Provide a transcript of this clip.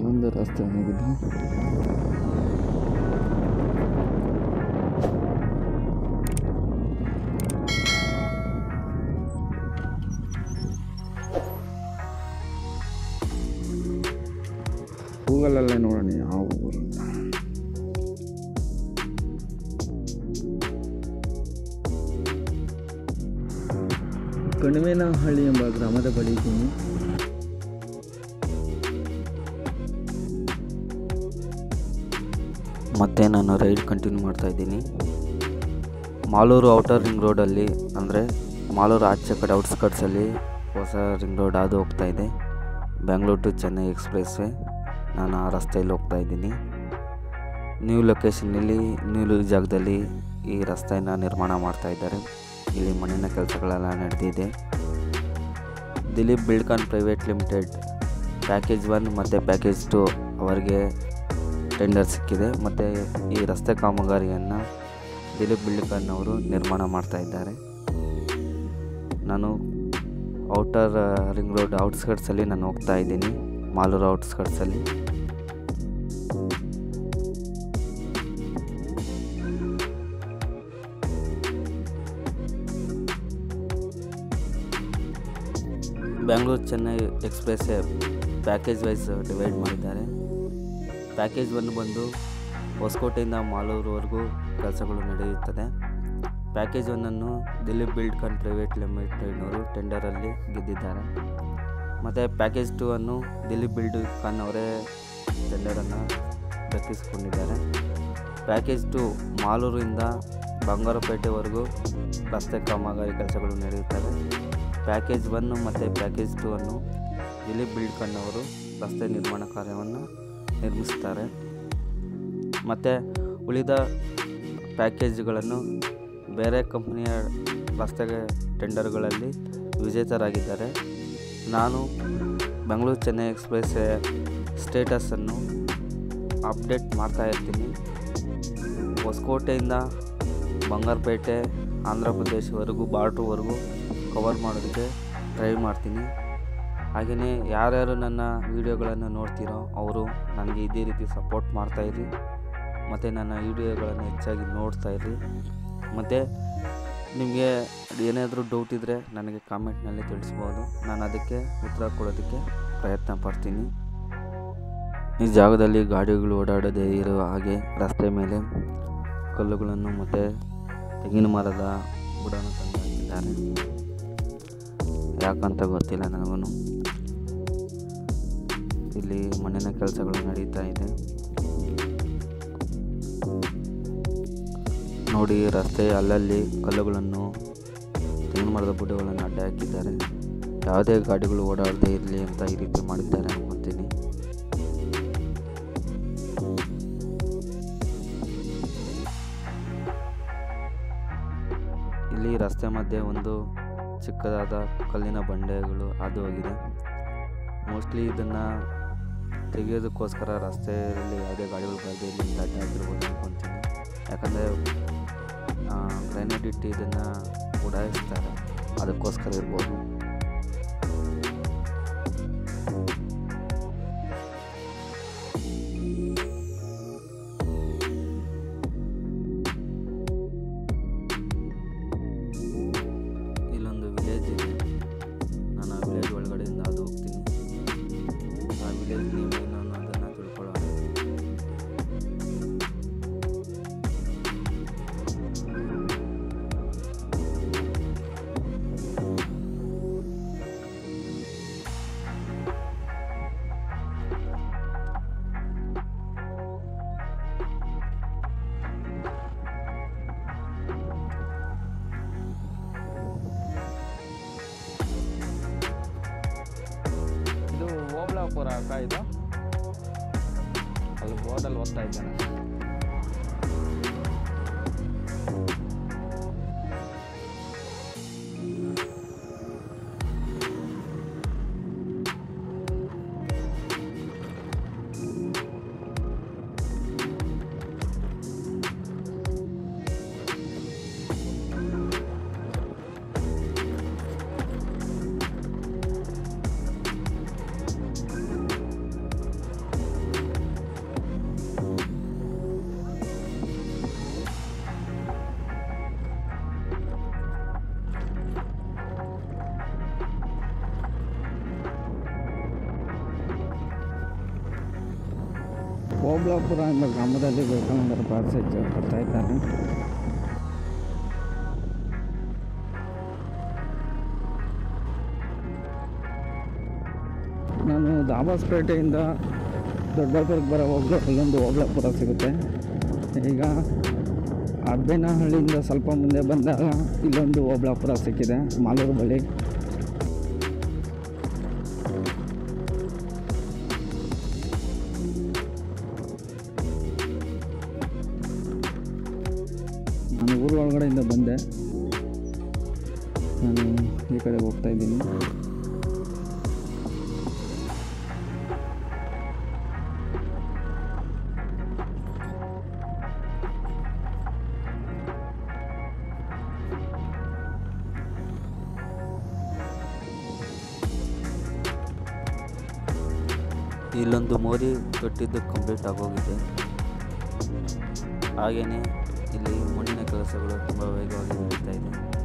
ಒಂದು ರಸ್ತೆ ಮುಗಿದು ಗೂಗಲಲ್ಲೇ ನೋಡೋಣ ಯಾವ ಊರು ಅಂತ ಕಣಿವೆನಹಳ್ಳಿ ಎಂಬ ಗ್ರಾಮದ ಬಳಿ ಇದ್ದೀನಿ ಮತ್ತೆ ನಾನು ರೈಡ್ ಕಂಟಿನ್ಯೂ ಮಾಡ್ತಾ ಇದ್ದೀನಿ ಮಾಲೂರು ಔಟರ್ ರಿಂಗ್ ರೋಡಲ್ಲಿ ಅಂದರೆ ಮಾಲೂರು ಆಚೆ ಕಡೆ ಔಟ್ಸ್ಕಟ್ಸಲ್ಲಿ ಹೊಸ ರಿಂಗ್ ರೋಡ್ ಅದು ಹೋಗ್ತಾ ಇದೆ Bengaluru to Chennai expressway ನಾನು ಆ ರಸ್ತೆಯಲ್ಲಿ ಹೋಗ್ತಾ ಇದ್ದೀನಿ ನ್ಯೂ ಲೊಕೇಶನ್ನಲ್ಲಿ ನ್ಯೂ ಜಾಗದಲ್ಲಿ ಈ ರಸ್ತೆಯನ್ನು ನಿರ್ಮಾಣ ಮಾಡ್ತಾ ಇದ್ದಾರೆ ಇಲ್ಲಿ ಮಣ್ಣಿನ ಕೆಲಸಗಳೆಲ್ಲ ನಡೆದಿದೆ Dilip Buildcon private limited package one ಮತ್ತು ಪ್ಯಾಕೇಜ್ ಟು ಅವರಿಗೆ ಟೆಂಡರ್ ಸಿಕ್ಕಿದೆ ಮತ್ತು ಈ ರಸ್ತೆ ಕಾಮಗಾರಿಯನ್ನು ದಿಲೀಪ್ ಬಿಲ್ಡ್ಕಾನ್ ಅವರು ನಿರ್ಮಾಣ ಮಾಡ್ತಾ ಇದ್ದಾರೆ ನಾನು ಔಟರ್ ರಿಂಗ್ ರೋಡ್ ಔಟ್ಸ್ಕಟ್ಸಲ್ಲಿ ನಾನು ಹೋಗ್ತಾ ಇದ್ದೀನಿ ಮಾಲೂರು ಔಟ್ಸ್ಕಟ್ಸಲ್ಲಿ Bengaluru Chennai express package wise divide ಮಾಡಿದ್ದಾರೆ ಪ್ಯಾಕೇಜ್ ಒನ್ ಬಂದು ಹೊಸಕೋಟೆಯಿಂದ ಮಾಲೂರುವರೆಗೂ ಕೆಲಸಗಳು ನಡೆಯುತ್ತದೆ ಪ್ಯಾಕೇಜ್ ಒನ್ನನ್ನು ದಿಲೀಪ್ ಬಿಲ್ಡ್ಕಾನ್ ಪ್ರೈವೇಟ್ ಲಿಮಿಟೆಡ್ನವರು ಟೆಂಡರಲ್ಲಿ ಗೆದ್ದಿದ್ದಾರೆ ಮತ್ತು ಪ್ಯಾಕೇಜ್ ಟೂ ಅನ್ನು ದಿಲೀಪ್ ಬಿಲ್ಡ್ಕಾನ್ ಅವರೇ ಟೆಂಡರನ್ನು ದಕ್ಕಿಸಿಕೊಂಡಿದ್ದಾರೆ ಪ್ಯಾಕೇಜ್ ಟು ಮಾಲೂರಿಂದ ಬಂಗಾರಪೇಟೆವರೆಗೂ ರಸ್ತೆ ಕಾಮಗಾರಿ ಕೆಲಸಗಳು ನಡೆಯುತ್ತವೆ ಪ್ಯಾಕೇಜ್ ಒನ್ನು ಮತ್ತು ಪ್ಯಾಕೇಜ್ ಟೂ ಅನ್ನು ದಿಲೀಪ್ ಬಿಲ್ಡ್ಕನ್ ಅವರು ರಸ್ತೆ ನಿರ್ಮಾಣ ಕಾರ್ಯವನ್ನು ನಿರ್ಮಿಸ್ತಾರೆ ಮತ್ತು ಉಳಿದ ಪ್ಯಾಕೇಜ್ಗಳನ್ನು ಬೇರೆ ಕಂಪ್ನಿಯ ರಸ್ತೆಗೆ ಟೆಂಡರ್ಗಳಲ್ಲಿ ವಿಜೇತರಾಗಿದ್ದಾರೆ ನಾನು ಬೆಂಗಳೂರು ಚೆನ್ನೈ ಎಕ್ಸ್ಪ್ರೆಸ್ ಸ್ಟೇಟಸನ್ನು ಅಪ್ಡೇಟ್ ಮಾಡ್ತಾ ಇರ್ತೀನಿ ಹೊಸಕೋಟೆಯಿಂದ ಬಂಗಾರಪೇಟೆ ಆಂಧ್ರ ಪ್ರದೇಶವರೆಗೂ ಬಾರ್ಡ್ರ್ವರೆಗೂ ಕವರ್ ಮಾಡೋದಕ್ಕೆ ಟ್ರೈ ಮಾಡ್ತೀನಿ ಹಾಗೆಯೇ ಯಾರ್ಯಾರು ನನ್ನ ವೀಡಿಯೋಗಳನ್ನು ನೋಡ್ತೀರೋ ಅವರು ನನಗೆ ಇದೇ ರೀತಿ ಸಪೋರ್ಟ್ ಮಾಡ್ತಾಯಿರಿ ಮತ್ತು ನನ್ನ ವೀಡಿಯೋಗಳನ್ನು ಹೆಚ್ಚಾಗಿ ನೋಡ್ತಾ ಇರ್ರಿ ಮತ್ತು ನಿಮಗೆ ಏನಾದರೂ ಡೌಟ್ ಇದ್ದರೆ ನನಗೆ ಕಾಮೆಂಟ್ನಲ್ಲಿ ತಿಳಿಸ್ಬೋದು ನಾನು ಅದಕ್ಕೆ ಉತ್ತರ ಕೊಡೋದಕ್ಕೆ ಪ್ರಯತ್ನ ಪಡ್ತೀನಿ ಈ ಜಾಗದಲ್ಲಿ ಗಾಡಿಗಳು ಓಡಾಡದೇ ಇರೋ ಹಾಗೆ ರಸ್ತೆ ಮೇಲೆ ಕಲ್ಲುಗಳನ್ನು ಮತ್ತು ತೆಂಗಿನ ಮರದ ಬುಡನ್ನು ತಂದು ಹಾಕಿದ್ದಾರೆ ಯಾಕಂತ ಗೊತ್ತಿಲ್ಲ ನನಗೂ ಇಲ್ಲಿ ಮಣ್ಣಿನ ಕೆಲಸಗಳು ನಡೀತಾ ಇದೆ ನೋಡಿ ರಸ್ತೆ ಅಲ್ಲಲ್ಲಿ ಕಲ್ಲುಗಳನ್ನು ತೆಂಗಿನ ಮರದ ಬುಡಗಳನ್ನು ಅಡ್ಡ ಹಾಕಿದ್ದಾರೆ ಯಾವುದೇ ಗಾಡಿಗಳು ಓಡಾಡದೇ ಇರಲಿ ಅಂತ ಈ ರೀತಿ ಮಾಡಿದ್ದಾರೆ ಅನ್ಕೊತೀನಿ ಇಲ್ಲಿ ರಸ್ತೆ ಮಧ್ಯೆ ಒಂದು ಚಿಕ್ಕದಾದ ಕಲ್ಲಿನ ಬಂಡೆಗಳು ಹಾದು ಹೋಗಿದೆ ಮೋಸ್ಟ್ಲಿ ಇದನ್ನು ತೆಗೆಯೋದಕ್ಕೋಸ್ಕರ ರಸ್ತೆಯಲ್ಲಿ ಯಾವುದೇ ಗಾಡಿಗಳು ಬರದೇ ಇಲ್ಲಿ ಅಡ್ಡ ಹಾಕಿರ್ಬೋದು ಅನ್ಕೊತೀನಿ ಯಾಕಂದರೆ ಗ್ರೈನೇಟ್ ಇಟ್ಟು ಇದನ್ನು ಉಡಾಯಿಸ್ತಾರೆ ಅದಕ್ಕೋಸ್ಕರ ಇರ್ಬೋದು ಇಲ್ಲೊಂದು ವಿಲೇಜ್ ಇದೆ ನಾನು ಆ ವಿಲೇಜ್ ಒಳಗಡೆಯಿಂದ ಅದು ಹೋಗ್ತೀನಿ ಆ ವಿಲೇಜ್ ನೀವೇನು ಅನ್ನೋದನ್ನು ತಿಳ್ಕೊಳ್ಳೋಣ ಇದು ಓಬಳಾಪುರ ಅಕ್ಕ ಇದು ಅಲ್ಲಿ ಬೋರ್ಡಲ್ಲಿ ಓದ್ತಾ ಇದ್ದೇನೆ ಓಬ್ಲಾಪುರ ಎಂಬ ಗ್ರಾಮದಲ್ಲಿ ವಿವೇಕಾನಂದರ ಪಾದಯಾತ್ರೆ ಬರ್ತಾ ಇದ್ದಾರೆ ನಾನು ದಾಬಾಸ್ಪೇಟೆಯಿಂದ ದೊಡ್ಡಬಳ್ಳಾಪುರಕ್ಕೆ ಬರೋ ಹೋಗ್ಲು ಇಲ್ಲೊಂದು ಓಬ್ಲಾಪುರ ಸಿಗುತ್ತೆ ಈಗ ಅಬ್ಬೇನಹಳ್ಳಿಯಿಂದ ಸ್ವಲ್ಪ ಮುಂದೆ ಬಂದಾಗ ಇಲ್ಲೊಂದು ಓಬ್ಲಾಪುರ ಸಿಕ್ಕಿದೆ ಮಾಲೂರು ಬಳಿ ನಾನು ಊರ ಒಳಗಡೆಯಿಂದ ಬಂದೆ ನಾನು ಈ ಕಡೆ ಹೋಗ್ತಾ ಇದ್ದೀನಿ ಇಲ್ಲೊಂದು ಮೋರಿ ಕಟ್ಟಿದ್ದು ಕಂಪ್ಲೀಟ್ ಆಗೋಗಿದೆ ಹಾಗೆಯೇ ಇಲ್ಲಿ ಮಣ್ಣಿನ ಕೆಲಸಗಳು ತುಂಬ ವೇಗವಾಗಿ ನಡೀತಾ ಇದೆ